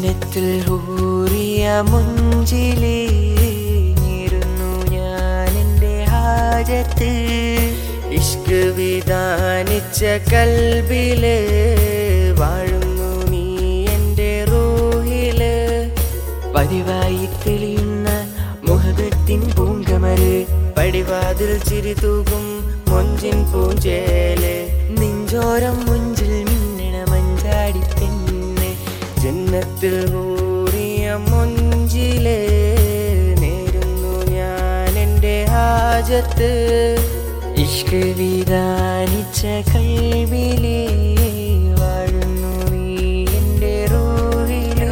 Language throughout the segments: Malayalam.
ജന്നത്തിൽ ഹൂറിയ മുഞ്ചിലേ നേരുന്നു ഞാൻ എൻ്റെ ഹാജത്ത് ഇഷ്ക് വിധാനിച്ച കൽബില് വാഴുന്നു നീ എൻ്റെ റൂഹില് പതിവായി തെളിയുന്ന മുഹബത്തിൻ പൂങ്കമര് പടിവാതിൽ ചിരി തൂകും മൊഞ്ചിൻ പൂഞ്ചേല് നെഞ്ചോരം മുഞ്ചിൽ മിന്നണ മഞ്ചാടി പെണ്ണ് ജന്നത്തിൽ ഊറിയ മൊഞ്ചില് നേരുന്നു ഞാൻ എൻ്റെ ഹാജത്ത് ഇഷ്ക് വിധാനിച്ച കൽവിലേ വാഴുന്നു നീ എൻ്റെ റൂഹിലൂ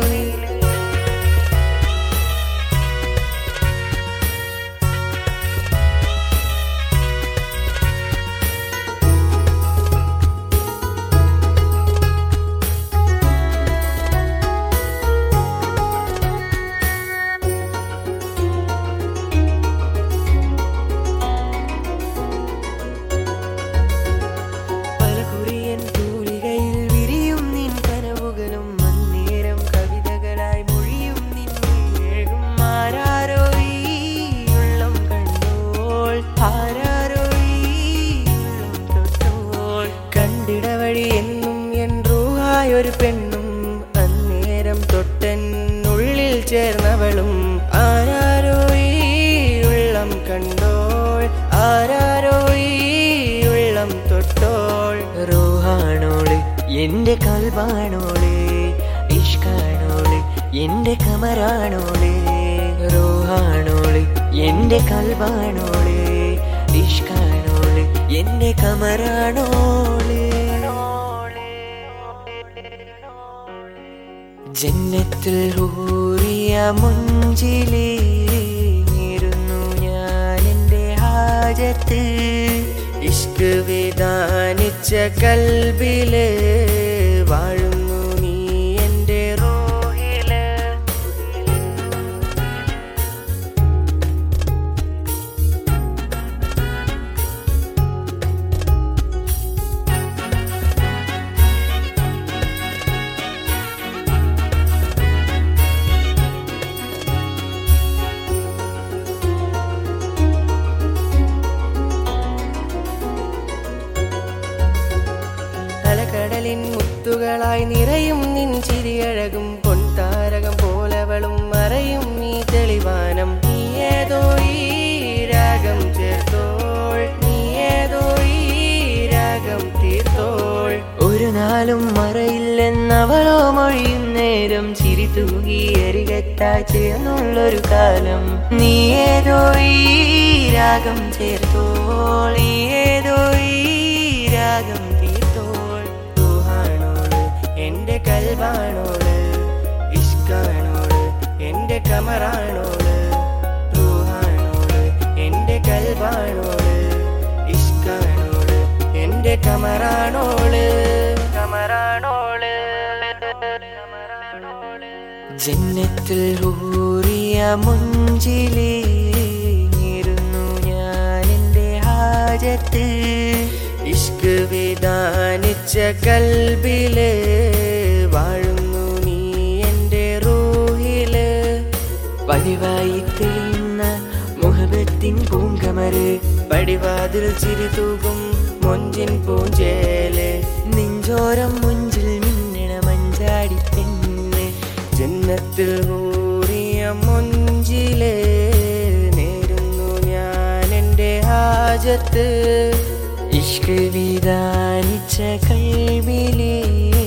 പലകുറിയൻ തൂലികയിൽ വിരിയും നിൻ കനവുകളും അന്നേരം കവിതകളായി മൊഴിയും നിൻ ഏഴും ആരാരോ ഈ ഉള്ളം കണ്ടോൾ ആരാരോ ഈ ഉള്ളം തൊട്ടോൾ കണ്ടിടവഴി എന്നും എൻ റൂഹായൊരു പെണ്ണും അന്നേരം തൊട്ടൻ ഉള്ളിൽ ചേർന്നവളും ആരാരോ ഈ ഉള്ളം കണ്ടോൾ ആരാരോ ഈ ഉള്ളം തൊട്ടോൾ റൂഹാണോള് എന്റെ കൽബാണോള് ഇഷ്കാണോള് എന്റെ കമറാണോള് റൂഹാണോള് എന്റെ കൽബാണോള് ഇഷ്കാണോള് എന്റെ കമറാണോള് ജന്നത്തിൽ ഹൂറിയ മുഞ്ചിലേ നേരുന്നു ഞാൻ എൻ്റെ ഹാജത്ത് ഇഷ്ക് വിധാനിച്ച കൽബില് വാഴുന്നു നീ എൻ്റെ റോഹില് അലകടലിൻ മുത്തുകളായി നിറയും നിൻ ചിരിയഴകും പൊൻതാരകം പോലവളും മറയും നീ തെളിവാനം നീ ഏതോ ഈ രാഗം ചേർത്തോൾ നീ ഏതോ ഈ രാഗം തീർത്തോൾ ഒരു നാളും മറയില്ലെന്നവളോ മൊഴിയും നേരം ചിരി തൂകി അരികത്തായി ചേർന്നുള്ളൊരു കാലം നീ ഏതോ ഈ രാഗം ചേർത്തോൾ നീ ഏതോ ഈ രാഗം തീർത്തോൾ ഊഹാണോള് എന്റെ കൽവാണോള് ഇഷ്കാണോള് എന്റെ കമറാണോള് ഊഹാണോള് എന്റെ കൽവാണോള് ഇഷ്കാണോള് എന്റെ കമറാണോള് കമറാണോള് ജന്നത്തിൽ ഊറിയ മുഞ്ചിലേ നേരുന്നു ഞാൻ എൻ്റെ ഹാജത്ത് ഇഷ്ക് വിധാനിച്ച കൽബില് വാഴുന്നു നീ എൻ്റെ റൂഹില് പതിവായി തെളിയുന്ന മുഹബത്തിൻ പൂങ്കമര് പടിവാതിൽ ചിരി തൂകും മൊഞ്ചിൻ പൂഞ്ചേല് നെഞ്ചോരം മുഞ്ചിൽ മിന്നണ മഞ്ചാടി പെണ്ണ് ജന്നത്തിൽ ഊറിയ മൊഞ്ചില് നേരുന്നു ഞാൻ എൻ്റെ ഹാജത്ത് ഇഷ്ക് വിധാനിച്ച കൽവിലേ